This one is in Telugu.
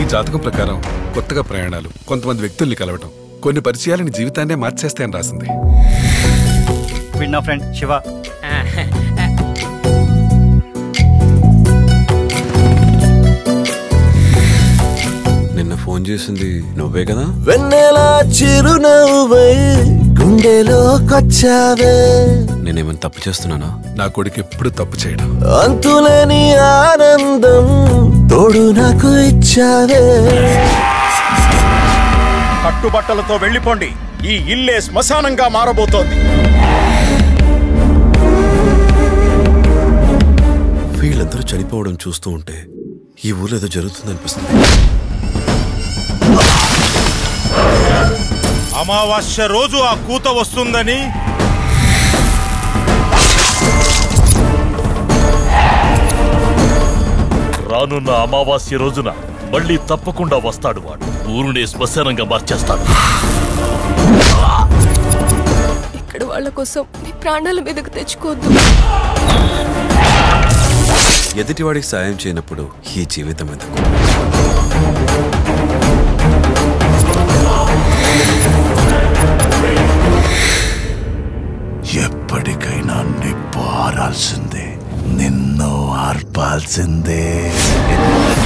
జాతకం ప్రకారం కొత్తగా ప్రయాణాలు కొంతమంది వ్యక్తుల్ని కలవటం కొన్ని పరిచయాలని జీవితాన్నే మార్చేస్తాయని రాసింది వీడు నా ఫ్రెండ్ శివ నిన్న ఫోన్ చేసింది నువ్వే కదా వెన్నెల చిరునవ్వై గుండెలోకొచ్చావే నేనేమైనా తప్పు చేస్తున్నానా నా కొడుకు ఎప్పుడు తప్పు చేయడం అంతులేని ఆనందం తోడు నాకు ఇచ్చావే కట్టుబట్టలతో వెళ్ళిపోండి ఈ ఇల్లే శ్మశానంగా మారబోతోంది వీళ్ళందరూ చనిపోవడం చూస్తూ ఉంటే ఈ ఊర్లో ఏదో జరుగుతుందనిపిస్తుంది అమావాస్య రోజు ఆ కూత వస్తుందని రానున్న అమావాస్య రోజున మళ్ళీ తప్పకుండా వస్తాడు వాడు ఊరునే శ్మశానంగా మార్చేస్తాడు ఇక్కడ వాళ్ళ కోసం నీ ప్రాణాల మీదకు తెచ్చుకోవద్దు ఎదుటివాడికి సాయం చేయనప్పుడు ఈ జీవితం ఎందుకు ఎప్పటికైనా నిప్పు ఆరాల్సిందే నిన్ను ఆర్పాల్సిందే